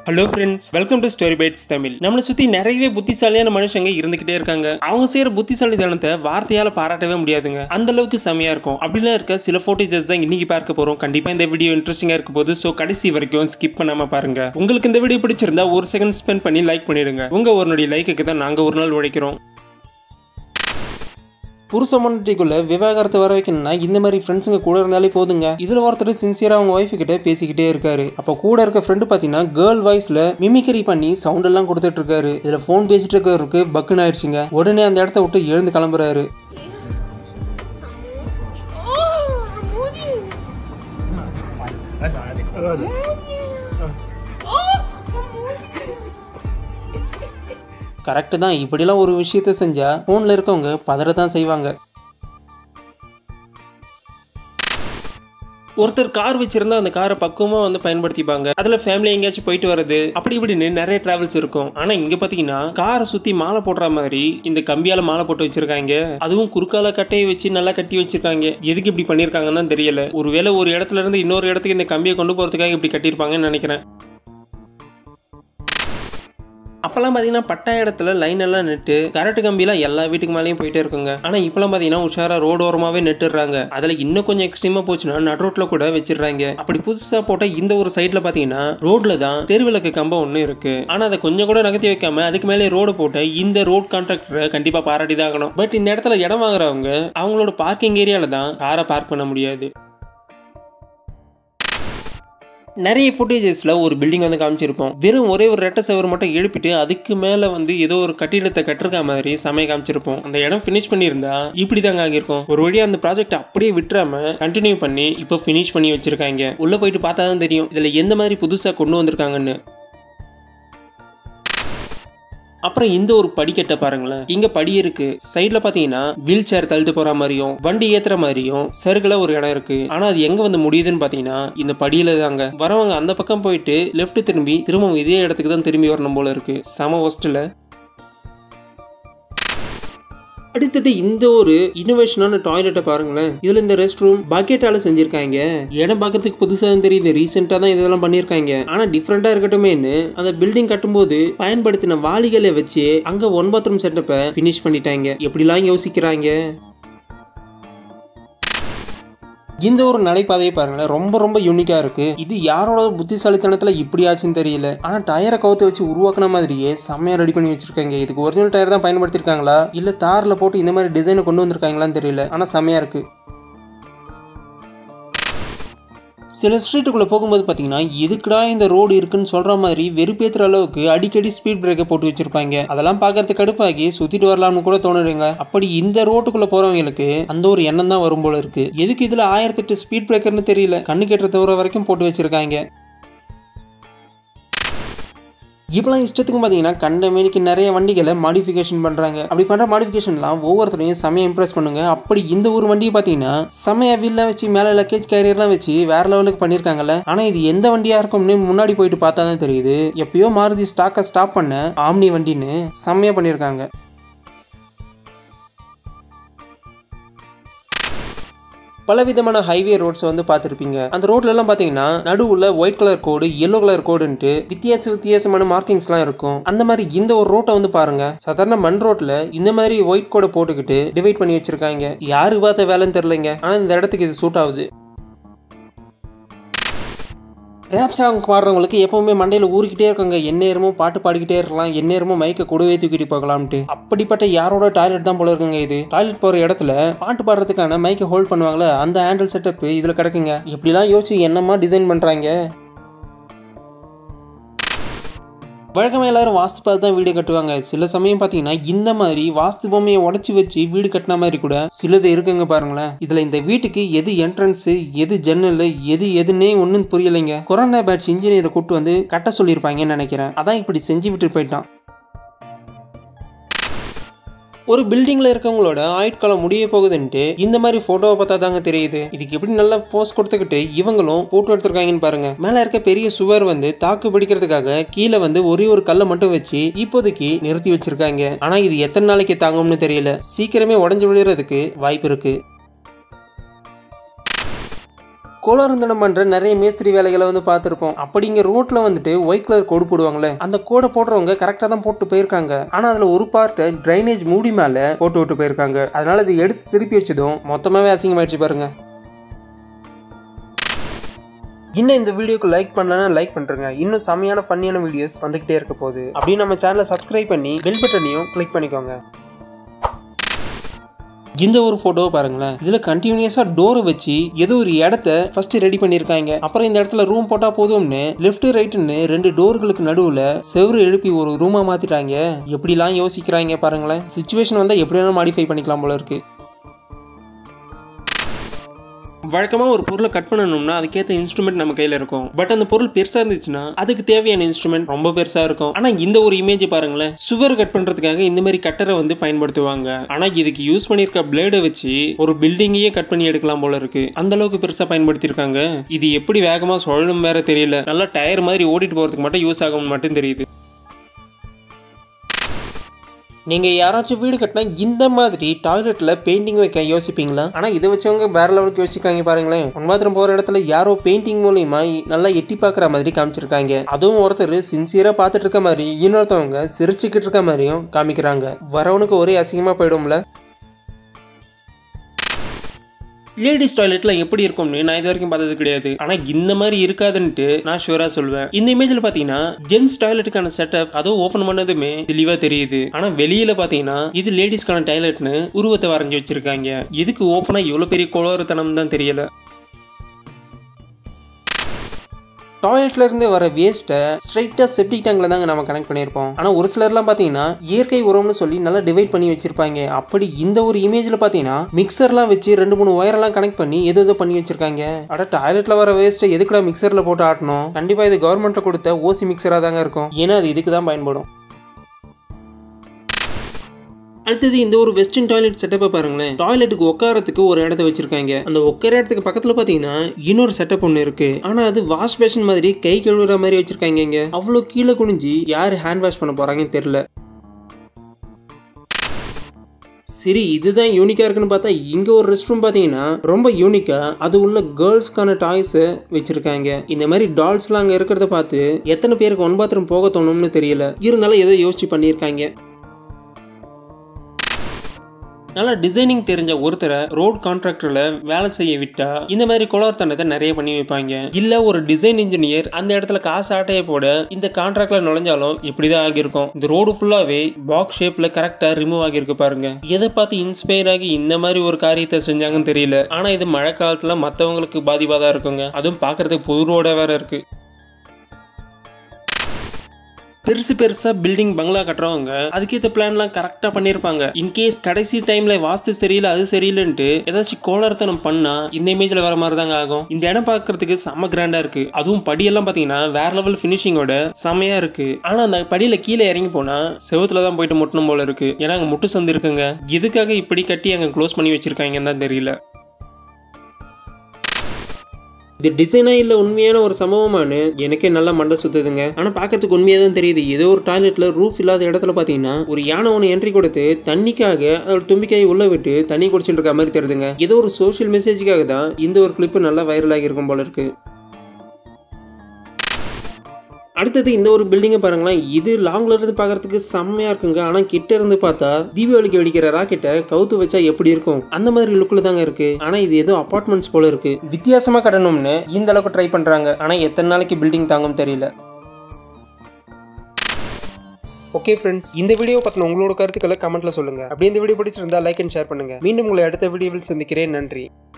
hello friends welcome to Story Bytes Tamil நம்மளை சுத்தி நிறையவே புத்திசாலியான மனுஷங்க இருந்துகிட்டே இருக்காங்க அவங்க செய்யற புத்திசாலித்தனத்தை வார்த்தையால பாராட்டவே முடியாதுங்க அந்த அளவுக்கு செமையா இருக்கும் அப்படிலாம் இருக்க சில ஃபோட்டேஜஸ் தான் இன்னைக்கு பார்க்க போறோம் கண்டிப்பா இந்த வீடியோ இன்ட்ரெஸ்டிங்கா இருக்க போது ஸோ கடைசி வரைக்கும் ஸ்கிப் பண்ணாம பாருங்க உங்களுக்கு இந்த வீடியோ பிடிச்சிருந்தா ஒரு செகண்ட் ஸ்பெண்ட் பண்ணி லைக் பண்ணிடுங்க உங்க ஒரு நொடி லைக்குக்கு தான் நாங்க ஒரு நாள் உழைக்கிறோம் புருஷ மொண்டிக்குள்ள விவாகரத்து வர வைக்கணும்னா இந்த மாதிரி ஃப்ரெண்ட்ஸுங்க கூட இருந்தாலே போதுங்க இதுல ஒருத்தர் சின்சியரா அவங்க ஒய்ஃபு கிட்ட பேசிக்கிட்டே இருக்காரு அப்போ கூட இருக்க ஃப்ரெண்டு பாத்தீங்கன்னா கேர்ள் வாய்ஸ்ல மிமிக்ரி பண்ணி சவுண்ட் எல்லாம் கொடுத்துட்டு இருக்காரு இதுல ஃபோன் பேசிட்டு இருக்கவருக்கு பக்குன்னு ஆயிடுச்சுங்க உடனே அந்த இடத்த விட்டு எழுந்து கிளம்புறாரு கரெக்டு தான் இப்படிலாம் ஒரு விஷயத்த செஞ்சா ஃபோனில் இருக்கவங்க பதற தான் செய்வாங்க ஒருத்தர் கார் வச்சிருந்தா அந்த காரை பக்குவமா வந்து பயன்படுத்திப்பாங்க அதுல ஃபேமிலி எங்கேயாச்சும் போயிட்டு வர்றது அப்படி இப்படின்னு நிறைய டிராவல்ஸ் இருக்கும் ஆனா இங்க பாத்தீங்கன்னா காரை சுத்தி மாலை போடுற மாதிரி இந்த கம்பியால மாலை போட்டு வச்சிருக்காங்க அதுவும் குறுக்கால கட்டையை வச்சு நல்லா கட்டி வச்சிருக்காங்க எதுக்கு இப்படி பண்ணிருக்காங்கன்னு தான் தெரியல ஒருவேளை ஒரு இடத்துல இருந்து இன்னொரு இடத்துக்கு இந்த கம்பியை கொண்டு போறதுக்காக இப்படி கட்டியிருப்பாங்கன்னு நினைக்கிறேன் அப்பெல்லாம் பார்த்தீங்கன்னா பட்டா இடத்துல லைன் எல்லாம் நெட்டு கரண்ட் கம்பிலாம் எல்லா வீட்டுக்கு மேலேயும் போயிட்டே இருக்குங்க ஆனால் இப்பெல்லாம் பார்த்தீங்கன்னா உஷாரா ரோடு ஓரமாகவே நெட்டுறாங்க அதில் இன்னும் கொஞ்சம் எக்ஸ்ட்ரீமாக போச்சுன்னா நட் ரோட்ல கூட வச்சிடுறாங்க அப்படி புதுசாக போட்ட இந்த ஒரு சைடில் பார்த்தீங்கன்னா ரோட்ல தான் தெருவிளக்கு கம்பம் ஒன்று இருக்கு ஆனால் அதை கொஞ்சம் கூட நகர்த்தி வைக்காம அதுக்கு மேலே ரோடு போட்ட இந்த ரோட் கான்ட்ராக்டரை கண்டிப்பாக பாராட்டி தான் ஆகணும் பட் இந்த இடத்துல இடம் வாங்குறவங்க அவங்களோட பார்க்கிங் ஏரியாவில் தான் காரை பார்க் பண்ண முடியாது நிறைய ஃபுட்டேஜஸில் ஒரு பில்டிங் வந்து காமிச்சிருப்போம் வெறும் ஒரே ஒரு ரெட்டை சவர் மட்டும் எழுப்பிட்டு அதுக்கு மேலே வந்து ஏதோ ஒரு கட்டிடத்தை கட்டிருக்க மாதிரி சமய காமிச்சிருப்போம் அந்த இடம் ஃபினிஷ் பண்ணியிருந்தா இப்படி தாங்க ஆகியிருக்கும் ஒரு வழியாக அந்த ப்ராஜெக்ட் அப்படியே விட்டுறாம கண்டினியூ பண்ணி இப்போ ஃபினிஷ் பண்ணி வச்சிருக்காங்க உள்ளே போயிட்டு பார்த்தா தான் தெரியும் இதில் எந்த மாதிரி புதுசாக கொண்டு வந்திருக்காங்கன்னு அப்புறம் இந்த ஒரு படிக்கட்டை பாருங்களேன் இங்க படி இருக்கு சைட்ல பாத்தீங்கன்னா வீல் சேர் தள்ளிட்டு போற மாதிரியும் வண்டி ஏத்துற மாதிரியும் சருகுல ஒரு இடம் இருக்கு ஆனா அது எங்க வந்து முடியுதுன்னு பாத்தீங்கன்னா இந்த படியில தாங்க வரவங்க அந்த பக்கம் போயிட்டு லெஃப்ட் திரும்பி திரும்ப இதே இடத்துக்கு தான் திரும்பி வரணும் போல இருக்கு சம ஒஸ்ட்ல அடுத்தது இந்த ஒரு இன்னோவேஷனான டாய்லெட்டை பாருங்களேன் இதுல இந்த ரெஸ்ட் ரூம் பக்கெட்டால செஞ்சிருக்காங்க இடம் பார்க்கறதுக்கு புதுசா தான் தெரியுது ரீசெண்டா தான் இதெல்லாம் பண்ணிருக்காங்க ஆனா டிஃப்ரெண்டா இருக்கட்டுமேன்னு அந்த பில்டிங் கட்டும்போது பயன்படுத்தின வாளிகளை வச்சு அங்க ஒன் பாத்ரூம் செட்டப்பை பினிஷ் பண்ணிட்டாங்க எப்படிலாம் யோசிக்கிறாங்க இந்த ஒரு நடைபாதையை பாருங்களேன் ரொம்ப ரொம்ப யூனிக்கா இருக்கு இது யாரோட புத்திசாலித்தனத்துல இப்படி ஆச்சுன்னு தெரியல ஆனா டயரை கவுத்து வச்சு உருவாக்குன மாதிரியே செம்மையா ரெடி பண்ணி வச்சிருக்காங்க இதுக்கு ஒரிஜினல் டயர் தான் பயன்படுத்திருக்காங்களா இல்ல தார்ல போட்டு இந்த மாதிரி டிசைனை கொண்டு வந்திருக்காங்களான்னு தெரியல ஆனா செம்மையா இருக்கு சில ஸ்ட்ரீட்டுக்குள்ளே போகும்போது பார்த்தீங்கன்னா எதுக்குடா இந்த ரோடு இருக்குன்னு சொல்கிற மாதிரி வெறுப்பேற்றுற அளவுக்கு அடிக்கடி ஸ்பீட் பிரேக்கை போட்டு வச்சிருப்பாங்க அதெல்லாம் பார்க்கறதுக்கு கடுப்பாகி சுற்றிட்டு வரலாம்னு கூட தோணுதுங்க அப்படி இந்த ரோட்டுக்குள்ளே போகிறவங்களுக்கு அந்த ஒரு எண்ணம் தான் வரும் போல இருக்கு எதுக்கு இதில் ஆயிரத்தெட்டு ஸ்பீட் பிரேக்கர்னு தெரியல கண்ணு கெட்டுற தவிர வரைக்கும் போட்டு வச்சிருக்காங்க இப்பெல்லாம் இஷ்டத்துக்கு பார்த்தீங்கன்னா கண்ட மேனிக்கு நிறைய வண்டிகளை மாடிஃபிகேஷன் பண்ணுறாங்க அப்படி பண்ணுற மாடிஃபிகேஷன்லாம் ஒவ்வொருத்தரையும் செமையாக இம்ப்ரெஸ் பண்ணுங்க அப்படி இந்த ஒரு வண்டியை பார்த்தீங்கன்னா செமையா வீல்லாம் வச்சு மேலே லக்கேஜ் கேரியர்லாம் வச்சு வேற லெவலுக்கு பண்ணியிருக்காங்கல்ல ஆனால் இது எந்த வண்டியாக இருக்கும்னு முன்னாடி போயிட்டு பார்த்தா தான் தெரியுது எப்பயோ மாருதி ஸ்டாக்கை ஸ்டாப் பண்ண ஆம்னி வண்டின்னு செம்மையாக பண்ணியிருக்காங்க பலவிதமான ஹைவே ரோட்ஸ் வந்து பார்த்துருப்பீங்க அந்த ரோட்ல எல்லாம் பார்த்தீங்கன்னா நடுவுல ஒயிட் கலர் கோடு எல்லோ கலர் கோடுன்ட்டு வித்தியாச வித்தியாசமான மார்க்கிங்ஸ்லாம் இருக்கும் அந்த மாதிரி இந்த ஒரு ரோட்டை வந்து பாருங்க சாதாரண மண் ரோட்ல இந்த மாதிரி ஒயிட் கோடை போட்டுக்கிட்டு டிவைட் பண்ணி வச்சிருக்காங்க யாருக்கு பார்த்த வேலைன்னு தெரியலங்க ஆனா இந்த இடத்துக்கு இது சூட் ஆகுது ரேப் சாங் பாடுறவங்களுக்கு எப்பவுமே மண்டையில் ஊறிக்கிட்டே இருக்காங்க எந்நேரமும் பாட்டு பாடிக்கிட்டே இருக்கலாம் எந்நேரமும் மைக்கை கூடவே தூக்கிட்டு போகலாம்ட்டு அப்படிப்பட்ட யாரோட டாய்லெட் தான் போல இருக்குங்க இது டாய்லெட் போகிற இடத்துல பாட்டு பாடுறதுக்கான மைக்கை ஹோல்ட் பண்ணுவாங்களே அந்த ஹேண்டில் செட்டப் இதில் கிடக்குங்க இப்படிலாம் யோசிச்சு என்னமா டிசைன் பண்ணுறாங்க வழக்கமாக எல்லாரும் வாஸ்து பார்த்து தான் வீடு கட்டுவாங்க சில சமயம் பார்த்தீங்கன்னா இந்த மாதிரி வாஸ்து பொம்மையை உடச்சி வச்சு வீடு கட்டின மாதிரி கூட சிலது இருக்குங்க பாருங்களேன் இதில் இந்த வீட்டுக்கு எது என்ட்ரன்ஸு எது ஜன்னல் எது எதுன்னே ஒன்றும் புரியலைங்க கொரோனா பேட்ச் இன்ஜினியரை கூட்டு வந்து கட்ட சொல்லியிருப்பாங்கன்னு நினைக்கிறேன் அதான் இப்படி செஞ்சு விட்டு போயிட்டான் ஒரு பில்டிங்ல இருக்கவங்களோட ஆயுட்காலம் முடிய போகுதுன்ட்டு இந்த மாதிரி போட்டோவை பார்த்தா தாங்க தெரியுது இதுக்கு எப்படி நல்லா போஸ்ட் கொடுத்துக்கிட்டு இவங்களும் போட்டோ எடுத்திருக்காங்கன்னு பாருங்க மேல இருக்க பெரிய சுவர் வந்து தாக்கு பிடிக்கிறதுக்காக கீழே வந்து ஒரே ஒரு கல்லை மட்டும் வச்சு இப்போதைக்கு நிறுத்தி வச்சிருக்காங்க ஆனா இது எத்தனை நாளைக்கு தாங்கும்னு தெரியல சீக்கிரமே உடஞ்சு விழுறதுக்கு வாய்ப்பு இருக்கு கோளாரந்தனம் பண்ற நிறைய மேஸ்திரி வேலைகளை வந்து பார்த்துருப்போம் அப்படிங்க ரோட்ல வந்துட்டு ஒயிட் கலர் கோடு போடுவாங்களே அந்த கோடை போடுறவங்க கரெக்டாக தான் போட்டு போயிருக்காங்க ஆனா அதுல ஒரு பார்ட்டை ட்ரைனேஜ் மூடி மேல போட்டு விட்டு போயிருக்காங்க அதனால இதை எடுத்து திருப்பி வச்சதும் மொத்தமாவே அசிங்கமாயிடுச்சு பாருங்க இன்னும் இந்த வீடியோக்கு லைக் பண்ணலன்னா லைக் பண்ணுறங்க இன்னும் செமையான ஃபன்னியான வீடியோஸ் வந்துகிட்டே இருக்க போகுது அப்படியே நம்ம சேனலை சப்ஸ்கிரைப் பண்ணி பெல் பட்டனையும் கிளிக் பண்ணிக்கோங்க இந்த ஒரு ஃபோட்டோவை பாருங்களேன் இதில் கண்டினியூஸாக டோரை வச்சு ஏதோ ஒரு இடத்த ஃபர்ஸ்ட் ரெடி பண்ணியிருக்காங்க அப்புறம் இந்த இடத்துல ரூம் போட்டால் போதும்னு லெஃப்ட் ரைட்டுன்னு ரெண்டு டோர்களுக்கு நடுவில் செவரு எழுப்பி ஒரு ரூமாக மாற்றிட்டாங்க எப்படிலாம் யோசிக்கிறாங்க பாருங்களேன் சுச்சுவேஷன் வந்தால் எப்படி வேணாலும் மாடிஃபை பண்ணிக்கலாம் போல இருக்கு வழக்கமாக ஒரு பொருளை கட் பண்ணணும்னா அதுக்கேற்ற இன்ஸ்ட்ருமெண்ட் நம்ம கையில் இருக்கும் பட் அந்த பொருள் பெருசாக இருந்துச்சுன்னா அதுக்கு தேவையான இன்ஸ்ட்ருமெண்ட் ரொம்ப பெருசாக இருக்கும் ஆனால் இந்த ஒரு இமேஜ் பாருங்களேன் சுவர் கட் பண்ணுறதுக்காக இந்த மாதிரி கட்டரை வந்து பயன்படுத்துவாங்க ஆனால் இதுக்கு யூஸ் பண்ணியிருக்க பிளேடை வச்சு ஒரு பில்டிங்கையே கட் பண்ணி எடுக்கலாம் போல இருக்கு அந்த அளவுக்கு பெருசாக பயன்படுத்தியிருக்காங்க இது எப்படி வேகமாக சுழலும் வேற தெரியல நல்லா டயர் மாதிரி ஓடிட்டு போகிறதுக்கு மட்டும் யூஸ் ஆகும்னு மட்டும் தெரியுது நீங்கள் யாராச்சும் வீடு கட்டினா இந்த மாதிரி டாய்லெட்டில் பெயிண்டிங் வைக்க யோசிப்பீங்களா ஆனால் இதை வச்சவங்க வேற லெவலுக்கு யோசிச்சிருக்காங்க பாருங்களேன் ஒன்மாத்திரம் போகிற இடத்துல யாரோ பெயிண்டிங் மூலியமா நல்லா எட்டி பார்க்குற மாதிரி காமிச்சிருக்காங்க அதுவும் ஒருத்தர் சின்சியராக பார்த்துட்டு இருக்க மாதிரி இன்னொருத்தவங்க சிரிச்சுக்கிட்டு இருக்க மாதிரியும் காமிக்கிறாங்க வரவனுக்கு ஒரே அசிங்கமாக போயிடும்ல லேடிஸ் டாய்லெட்ல எப்படி இருக்கும்னு நான் இது வரைக்கும் பார்த்தது கிடையாது ஆனா இந்த மாதிரி இருக்காதுன்ட்டு நான் ஷூரா சொல்லுவேன் இந்த இமேஜ்ல பாத்தீங்கன்னா ஜென்ஸ் டாய்லெட்டுக்கான செட்டப் அதுவும் ஓபன் பண்ணதுமே தெளிவா தெரியுது ஆனா வெளியில பாத்தீங்கன்னா இது லேடிஸ்க்கான டாய்லெட்னு உருவத்தை வரைஞ்சி வச்சிருக்காங்க இதுக்கு ஓப்பனா இவ்வளவு பெரிய குளோரத்தனம் தான் தெரியல டாய்லெட்ல இருந்து வர வேஸ்ட்டை ஸ்ட்ரைட்டாக செப்டிக் டேங்க்ல தாங்க நம்ம கனெக்ட் பண்ணியிருப்போம் ஆனால் ஒரு சிலர்லாம் பார்த்தீங்கன்னா இயற்கை உரம்னு சொல்லி நல்லா டிவைட் பண்ணி வச்சிருப்பாங்க அப்படி இந்த ஒரு இமேஜில் பார்த்தீங்கன்னா மிக்சர்லாம் வச்சு ரெண்டு மூணு ஒயரெல்லாம் கனெக்ட் பண்ணி எது எதோ பண்ணி வச்சிருக்காங்க அட டாய்லெட்ல வர வேஸ்ட்டை எதுக்குடா மிக்சரில் போட்டு ஆட்டணும் கண்டிப்பாக இது கவர்மெண்ட்டை கொடுத்த ஓசி மிக்சராக தாங்க இருக்கும் ஏன்னா அது இதுக்கு தான் பயன்படும் அடுத்தது இந்த ஒரு வெஸ்டர்ன் டாய்லெட் செட்டப்பை பாருங்களேன் டாய்லெட்டுக்கு உட்காரத்துக்கு ஒரு இடத்த வச்சிருக்காங்க அந்த உட்கார இடத்துக்கு பக்கத்துல பாத்தீங்கன்னா இன்னொரு செட்டப் ஒன்று இருக்கு ஆனா அது வாஷ் பேஷன் மாதிரி கை கழுவுற மாதிரி வச்சிருக்காங்க இங்க அவ்வளோ கீழே குனிஞ்சு யாரு ஹேண்ட் வாஷ் பண்ண போறாங்கன்னு தெரியல சரி இதுதான் யூனிக்கா இருக்குன்னு பார்த்தா இங்க ஒரு ரெஸ்ட் ரூம் பாத்தீங்கன்னா ரொம்ப யூனிக்கா அது உள்ள கேர்ள்ஸ்க்கான டாய்ஸ் வச்சிருக்காங்க இந்த மாதிரி டால்ஸ்லாம் அங்க இருக்கிறத பார்த்து எத்தனை பேருக்கு ஒன் பாத்ரூம் போக தோணும்னு தெரியல இருந்தாலும் ஏதோ யோசிச்சு பண்ணியிருக்காங்க நல்லா டிசைனிங் தெரிஞ்ச ஒருத்தரை ரோட் கான்ட்ராக்டர்ல வேலை செய்ய விட்டா இந்த மாதிரி குளர்த்தனத்தை நிறைய பண்ணி வைப்பாங்க இல்ல ஒரு டிசைன் இன்ஜினியர் அந்த இடத்துல காசு ஆட்டையை போட இந்த கான்ட்ராக்ட்ல நுழைஞ்சாலும் இப்படிதான் ஆகியிருக்கும் இந்த ரோடு ஃபுல்லாவே பாக்ஸ் ஷேப்ல கரெக்டா ரிமூவ் ஆகியிருக்கு பாருங்க எதை பார்த்து இன்ஸ்பயர் ஆகி இந்த மாதிரி ஒரு காரியத்தை செஞ்சாங்கன்னு தெரியல ஆனா இது மழை காலத்துல மத்தவங்களுக்கு பாதிப்பா தான் இருக்குங்க அதுவும் பாக்குறதுக்கு புது ரோட வேற இருக்கு பெருசு பெருசா பில்டிங் பங்களா கட்டுறவங்க அதுக்கேற்ற பிளான்லாம் கரெக்டா பண்ணியிருப்பாங்க இன்கேஸ் கடைசி டைம்ல வாஸ்து சரியில்லை அது சரியில்லைன்ட்டு ஏதாச்சும் கோளாறுத்தனம் பண்ணா இந்த இமேஜ்ல வர மாதிரி தாங்க ஆகும் இந்த இடம் பார்க்கறதுக்கு செம்ம கிராண்டா இருக்கு அதுவும் படியெல்லாம் பாத்தீங்கன்னா வேற லெவல் ஃபினிஷிங்கோட செமையா இருக்கு ஆனா அந்த படியில கீழே இறங்கி போனா செவுத்துல தான் போயிட்டு முட்டணும் போல இருக்கு ஏன்னா அங்க முட்டு சந்து இருக்குங்க எதுக்காக இப்படி கட்டி அங்க க்ளோஸ் பண்ணி வச்சிருக்காங்கன்னு தான் தெரியல இது டிசைனா இல்ல உண்மையான ஒரு சம்பவமானு எனக்கே நல்லா மண்டை சுத்துதுங்க ஆனா பார்க்கறதுக்கு உண்மையா தான் தெரியுது ஏதோ ஒரு டாய்லெட்ல ரூஃப் இல்லாத இடத்துல பாத்தீங்கன்னா ஒரு யானை ஒன்று என்ட்ரி கொடுத்து தண்ணிக்காக அதோட தும்பிக்கையை உள்ள விட்டு தண்ணி குடிச்சிட்டு இருக்க மாதிரி தெரியுதுங்க ஏதோ ஒரு சோஷியல் மெசேஜுக்காக தான் இந்த ஒரு கிளிப் நல்லா வைரல் ஆகியிருக்கும் போல இருக்கு அடுத்தது இந்த ஒரு பில்டிங்கை பாருங்களேன் இது லாங்ல இருந்து பார்க்கறதுக்கு செம்மையா இருக்குங்க ஆனா கிட்ட இருந்து பார்த்தா தீபாவளிக்கு வெடிக்கிற ராக்கெட்டை கவுத்து வச்சா எப்படி இருக்கும் அந்த மாதிரி லுக்ல தாங்க இருக்கு ஆனா இது ஏதோ அபார்ட்மெண்ட்ஸ் போல இருக்கு வித்தியாசமா கட்டணும்னு இந்த அளவுக்கு ட்ரை பண்றாங்க ஆனா எத்தனை நாளைக்கு பில்டிங் தாங்கும் தெரியல ஓகே ஃப்ரெண்ட்ஸ் இந்த வீடியோ பற்றின உங்களோட கருத்துக்களை கமெண்ட்ல சொல்லுங்க அப்படியே இந்த வீடியோ பிடிச்சிருந்தா லைக் அண்ட் ஷேர் பண்ணுங்க மீண்டும் உங்களை அடுத்த வீடியோவில் சந்திக்கிறேன் நன்றி